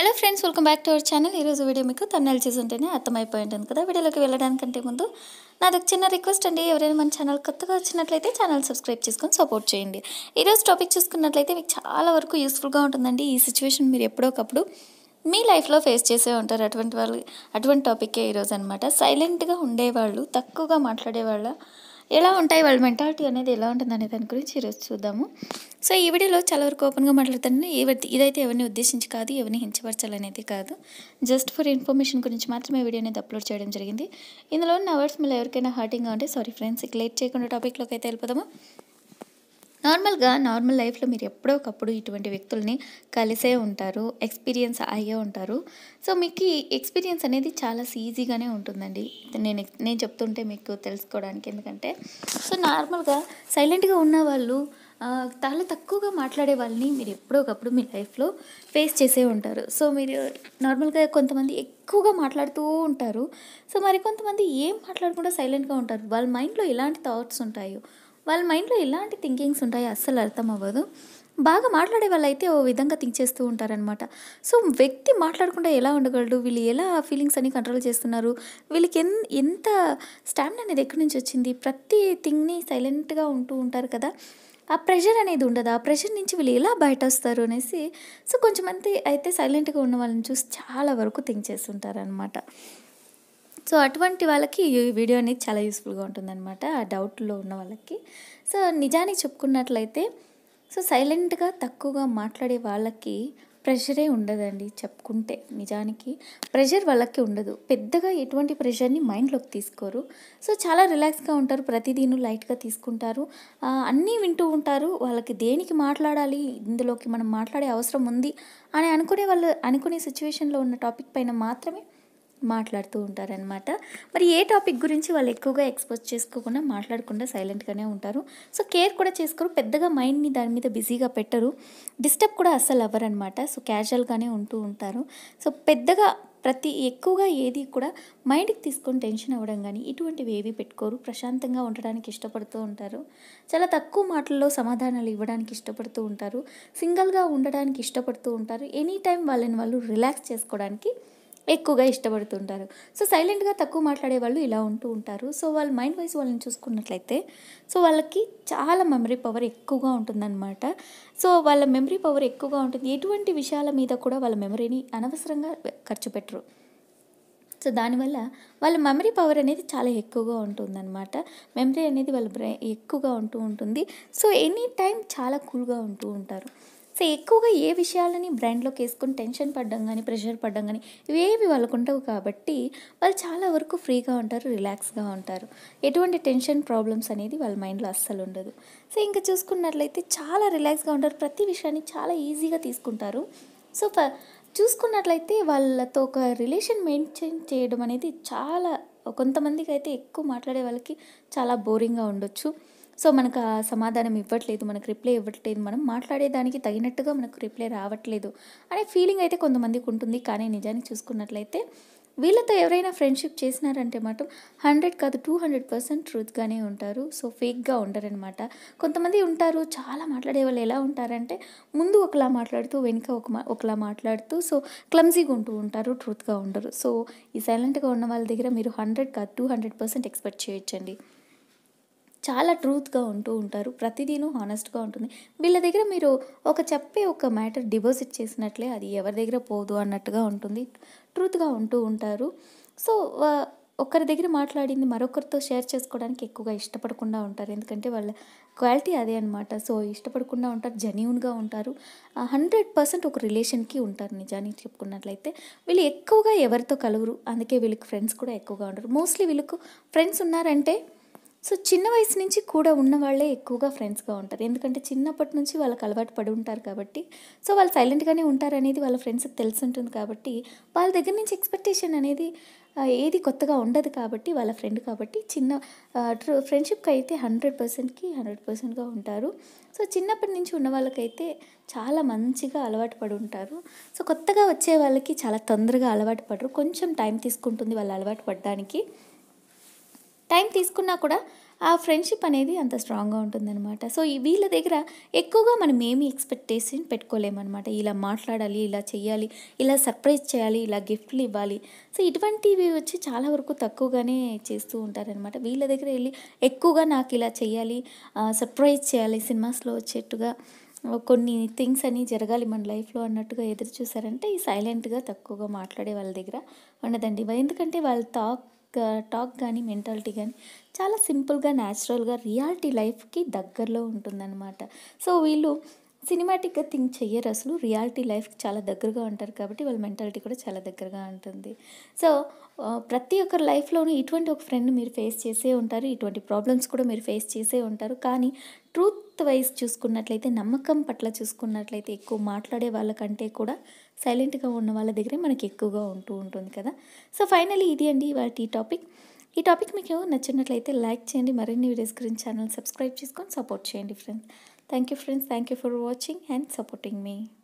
hello friends welcome back to our channel ఈరోజు video మీకు తమిళ చూసుంటేనే అర్థమైపోయి ఉంటుంది కదా వీడియోలోకి వెళ్ళడానికంటే ముందు నాది ఒక చిన్న రిక్వెస్ట్ అండి ఎవరైనా మన ఛానల్ కొత్తగా వచ్చినట్లయితే ఛానల్ సబ్స్క్రైబ్ చేసుకొని సపోర్ట్ చేయండి ఈరోజు టాపిక్ చూసుకున్నట్లయితే మీకు చాలా వరకు యూస్ఫుల్గా ఉంటుందండి ఈ సిచ్యువేషన్ మీరు ఎప్పుడోకప్పుడు మీ లైఫ్లో ఫేస్ చేసే ఉంటారు అటువంటి వాళ్ళు అటువంటి టాపిక్కే ఈరోజు అనమాట సైలెంట్గా ఉండేవాళ్ళు తక్కువగా మాట్లాడేవాళ్ళ ఎలా ఉంటాయి వాళ్ళ మెంటాలిటీ అనేది ఎలా ఉంటుంది అనే దాని గురించి ఈరోజు చూద్దాము సో ఈ వీడియోలో చాలా వరకు ఓపెన్గా మాట్లాడుతాను ఎవరి ఇదైతే ఎవరిని ఉద్దేశించి కాదు ఎవరిని హించపరచాలనేది కాదు జస్ట్ ఫర్ ఇన్ఫర్మేషన్ గురించి మాత్రమే వీడియో అనేది అప్లోడ్ చేయడం జరిగింది ఇందులో ఉన్న వర్డ్స్ మళ్ళీ ఎవరికైనా హర్టింగ్గా ఉంటే సారీ ఫ్రెండ్స్ ఇక లేట్ చేయకుండా టాపిక్లోకి అయితే వెళ్ళిపోదాము నార్మల్గా నార్మల్ లైఫ్లో మీరు ఎప్పుడో ఒకప్పుడు ఇటువంటి వ్యక్తుల్ని కలిసే ఉంటారు ఎక్స్పీరియన్స్ అయ్యే ఉంటారు సో మీకు ఈ ఎక్స్పీరియన్స్ అనేది చాలా ఈజీగానే ఉంటుందండి నేను నేను చెప్తుంటే మీకు తెలుసుకోవడానికి ఎందుకంటే సో నార్మల్గా సైలెంట్గా ఉన్న వాళ్ళు ఆ, చాలా తక్కువగా మాట్లాడే వాళ్ళని మీరు ఎప్పుడో ఒకప్పుడు మీ లైఫ్లో ఫేస్ చేసే ఉంటారు సో మీరు నార్మల్గా కొంతమంది ఎక్కువగా మాట్లాడుతూ ఉంటారు సో మరి కొంతమంది ఏం మాట్లాడకుండా సైలెంట్గా ఉంటారు వాళ్ళ మైండ్లో ఎలాంటి థాట్స్ ఉంటాయో వాళ్ళ మైండ్లో ఎలాంటి థింకింగ్స్ ఉంటాయో అస్సలు అర్థం అవ్వదు బాగా మాట్లాడే వాళ్ళు అయితే ఓ విధంగా థింక్ చేస్తూ ఉంటారనమాట సో వ్యక్తి మాట్లాడకుండా ఎలా ఉండగలడు వీళ్ళు ఎలా ఫీలింగ్స్ అని కంట్రోల్ చేస్తున్నారు వీళ్ళకి ఎన్ ఎంత స్టామినా అనేది ఎక్కడి నుంచి వచ్చింది ప్రతి థింగ్ని సైలెంట్గా ఉంటూ ఉంటారు కదా ఆ ప్రెషర్ అనేది ఉండదు ఆ ప్రెషర్ నుంచి వీళ్ళు ఎలా బయట వస్తారు అనేసి సో కొంచెం మంది అయితే సైలెంట్గా ఉన్న వాళ్ళని చూసి చాలా వరకు థింక్ చేస్తుంటారనమాట సో అటువంటి వాళ్ళకి ఈ వీడియో అనేది చాలా యూస్ఫుల్గా ఉంటుందన్నమాట ఆ డౌట్లో ఉన్న వాళ్ళకి సో నిజానికి చెప్పుకున్నట్లయితే సో సైలెంట్గా తక్కువగా మాట్లాడే వాళ్ళకి ప్రెషరే ఉండదండి చెప్పుకుంటే నిజానికి ప్రెషర్ వాళ్ళకి ఉండదు పెద్దగా ఎటువంటి ప్రెషర్ని మైండ్లోకి తీసుకోరు సో చాలా రిలాక్స్గా ఉంటారు ప్రతిదీను లైట్గా తీసుకుంటారు ఆ, అన్నీ వింటూ ఉంటారు వాళ్ళకి దేనికి మాట్లాడాలి ఇందులోకి మనం మాట్లాడే అవసరం ఉంది అని అనుకునే వాళ్ళు అనుకునే సిచ్యువేషన్లో ఉన్న టాపిక్ పైన మాత్రమే మాట్లాడుతూ ఉంటారనమాట మరి ఏ టాపిక్ గురించి వాళ్ళు ఎక్కువగా ఎక్స్పోజ్ చేసుకోకుండా మాట్లాడకుండా సైలెంట్గానే ఉంటారు సో కేర్ కూడా చేసుకోరు పెద్దగా మైండ్ని దాని మీద బిజీగా పెట్టరు డిస్టర్బ్ కూడా అస్సలు అవ్వరనమాట సో క్యాజువల్గానే ఉంటూ ఉంటారు సో పెద్దగా ప్రతి ఎక్కువగా ఏది కూడా మైండ్కి తీసుకొని టెన్షన్ అవ్వడం కానీ ఇటువంటివి ఏవి పెట్టుకోరు ప్రశాంతంగా ఉండడానికి ఇష్టపడుతూ ఉంటారు చాలా తక్కువ మాటల్లో సమాధానాలు ఇవ్వడానికి ఇష్టపడుతూ ఉంటారు సింగిల్గా ఉండడానికి ఇష్టపడుతూ ఉంటారు ఎనీ టైం వాళ్ళని వాళ్ళు రిలాక్స్ చేసుకోవడానికి ఎక్కువగా ఇష్టపడుతుంటారు సో సైలెంట్గా తక్కువ మాట్లాడే వాళ్ళు ఇలా ఉంటూ ఉంటారు సో వాళ్ళ మైండ్ వైజ్ వాళ్ళని చూసుకున్నట్లయితే సో వాళ్ళకి చాలా మెమరీ పవర్ ఎక్కువగా ఉంటుందన్నమాట సో వాళ్ళ మెమరీ పవర్ ఎక్కువగా ఉంటుంది ఎటువంటి విషయాల మీద కూడా వాళ్ళ మెమరీని అనవసరంగా ఖర్చు పెట్టరు సో దానివల్ల వాళ్ళ మెమరీ పవర్ అనేది చాలా ఎక్కువగా ఉంటుందన్నమాట మెమరీ అనేది వాళ్ళ బ్రెయిన్ ఎక్కువగా ఉంటూ ఉంటుంది సో ఎనీ టైం చాలా కూల్గా ఉంటూ ఉంటారు సో ఎక్కువగా ఏ విషయాలని బ్రైన్లోకి వేసుకొని టెన్షన్ పడ్డం కానీ ప్రెషర్ పడ్డం కానీ ఇవేవి వాళ్ళకు ఉండవు కాబట్టి వాళ్ళు చాలా వరకు ఫ్రీగా ఉంటారు రిలాక్స్గా ఉంటారు ఎటువంటి టెన్షన్ ప్రాబ్లమ్స్ అనేది వాళ్ళ మైండ్లో అస్సలు ఉండదు సో ఇంకా చూసుకున్నట్లయితే చాలా రిలాక్స్గా ఉంటారు ప్రతి విషయాన్ని చాలా ఈజీగా తీసుకుంటారు సో ఫ చూసుకున్నట్లయితే వాళ్ళతో ఒక రిలేషన్ మెయింటైన్ చేయడం అనేది చాలా కొంతమందికి అయితే ఎక్కువ మాట్లాడే వాళ్ళకి చాలా బోరింగ్గా ఉండొచ్చు సో మనకు ఆ సమాధానం ఇవ్వట్లేదు మనకు రిప్లై ఇవ్వట్లేదు మనం మాట్లాడేదానికి తగినట్టుగా మనకు రిప్లై రావట్లేదు అనే ఫీలింగ్ అయితే కొంతమందికి ఉంటుంది కానీ నిజానికి చూసుకున్నట్లయితే వీళ్ళతో ఎవరైనా ఫ్రెండ్షిప్ చేసినారంటే మాత్రం హండ్రెడ్ కాదు టూ హండ్రెడ్ పర్సెంట్ ట్రూత్గానే ఉంటారు సో ఫేక్గా ఉండరనమాట కొంతమంది ఉంటారు చాలా మాట్లాడే వాళ్ళు ఎలా ఉంటారంటే ముందు ఒకలా మాట్లాడుతూ వెనుక ఒక మా- ఒకలా మాట్లాడుతూ సో క్లమ్జీగా ఉంటూ ఉంటారు ట్రూత్గా ఉండరు సో ఈ సైలెంట్గా ఉన్న వాళ్ళ దగ్గర మీరు హండ్రెడ్ కాదు టూ హండ్రెడ్ పర్సెంట్ ఎక్స్పెక్ట్ చేయొచ్చండి చాలా ట్రూత్గా ఉంటూ ఉంటారు ప్రతిదీను హానెస్ట్గా ఉంటుంది వీళ్ళ దగ్గర మీరు ఒక చెప్పే ఒక మ్యాటర్ డిపాజిట్ చేసినట్లే అది ఎవరి దగ్గర పోదు అన్నట్టుగా ఉంటుంది ట్రూత్గా ఉంటూ ఉంటారు సో వా- ఒకరి దగ్గర మాట్లాడింది మరొకరితో షేర్ చేసుకోవడానికి ఎక్కువగా ఇష్టపడకుండా ఉంటారు ఎందుకంటే వాళ్ళ క్వాలిటీ అదే అనమాట సో ఇష్టపడకుండా ఉంటారు జెన్యున్గా ఉంటారు హండ్రెడ్ పర్సెంట్ ఒక రిలేషన్కి ఉంటారు నిజానికి చెప్పుకున్నట్లయితే వీళ్ళు ఎక్కువగా ఎవరితో కలవరు అందుకే వీళ్ళకి ఫ్రెండ్స్ కూడా ఎక్కువగా ఉంటారు మోస్ట్లీ వీళ్ళకు ఫ్రెండ్స్ ఉన్నారంటే సో చిన్న వయసు నుంచి కూడా ఉన్న వాళ్ళే ఎక్కువగా ఫ్రెండ్స్గా ఉంటారు ఎందుకంటే చిన్నప్పటి నుంచి వాళ్ళకి అలవాటు పడి ఉంటారు కాబట్టి సో వాళ్ళు సైలెంట్గానే ఉంటారు అనేది వాళ్ళ ఫ్రెండ్స్కి తెలిసి ఉంటుంది కాబట్టి వాళ్ళ దగ్గర నుంచి ఎక్స్పెక్టేషన్ అనేది ఆ, ఏది కొత్తగా ఉండదు కాబట్టి వాళ్ళ ఫ్రెండ్ కాబట్టి చిన్న ఫ్రెండ్షిప్కి అయితే హండ్రెడ్ పర్సెంట్కి హండ్రెడ్ పర్సెంట్గా ఉంటారు సో చిన్నప్పటి నుంచి ఉన్న వాళ్ళకైతే చాలా మంచిగా అలవాటు పడి ఉంటారు సో కొత్తగా వచ్చే వాళ్ళకి చాలా తొందరగా అలవాటు పడరు కొంచెం టైం తీసుకుంటుంది వాళ్ళు అలవాటు పడడానికి టైం తీసుకున్నా కూడా ఆ ఫ్రెండ్షిప్ అనేది అంత స్ట్రాంగ్గా ఉంటుందన్నమాట సో ఈ వీళ్ళ దగ్గర ఎక్కువగా మనం ఏమి ఎక్స్పెక్టేషన్ పెట్టుకోలేమన్నమాట ఇలా మాట్లాడాలి ఇలా చేయాలి ఇలా సర్ప్రైజ్ చేయాలి ఇలా గిఫ్ట్లు ఇవ్వాలి సో ఇటువంటివి వచ్చి చాలా వరకు తక్కువగానే చేస్తూ ఉంటారనమాట వీళ్ళ దగ్గర వెళ్ళి ఎక్కువగా నాకు ఇలా చేయాలి సర్ప్రైజ్ చేయాలి సినిమాస్లో వచ్చేట్టుగా కొన్ని థింగ్స్ అని జరగాలి మన లైఫ్లో అన్నట్టుగా ఎదురు చూసారంటే ఈ సైలెంట్గా తక్కువగా మాట్లాడే వాళ్ళ దగ్గర ఉండదండి ఎందుకంటే వాళ్ళ టాక్ టాక్ కానీ మెంటాలిటీ కానీ చాలా సింపుల్గా న్యాచురల్గా రియాలిటీ లైఫ్కి దగ్గరలో ఉంటుందన్నమాట సో వీళ్ళు సినిమాటిక్గా థింక్ చెయ్యరు అసలు రియాలిటీ లైఫ్కి చాలా దగ్గరగా ఉంటారు కాబట్టి వాళ్ళ మెంటాలిటీ కూడా చాలా దగ్గరగా ఉంటుంది సో ఆ, ప్రతి ఒక్కరి లైఫ్లోనూ ఇటువంటి ఒక ఫ్రెండ్ మీరు ఫేస్ చేసే ఉంటారు ఇటువంటి ప్రాబ్లమ్స్ కూడా మీరు ఫేస్ చేసే ఉంటారు కానీ ట్రూత్ వైజ్ చూసుకున్నట్లయితే నమ్మకం పట్ల చూసుకున్నట్లయితే ఎక్కువ మాట్లాడే వాళ్ళకంటే కూడా సైలెంట్గా ఉన్న వాళ్ళ దగ్గరే మనకి ఎక్కువగా ఉంటూ ఉంటుంది కదా సో ఫైనలీ ఇది అండి వాటి టాపిక్ ఈ టాపిక్ మీకు నచ్చినట్లయితే లైక్ చేయండి మరిన్ని వీడియోస్ గురించి ఛానల్ సబ్స్క్రైబ్ చేసుకొని సపోర్ట్ చేయండి friends thank you friends thank you for watching and supporting me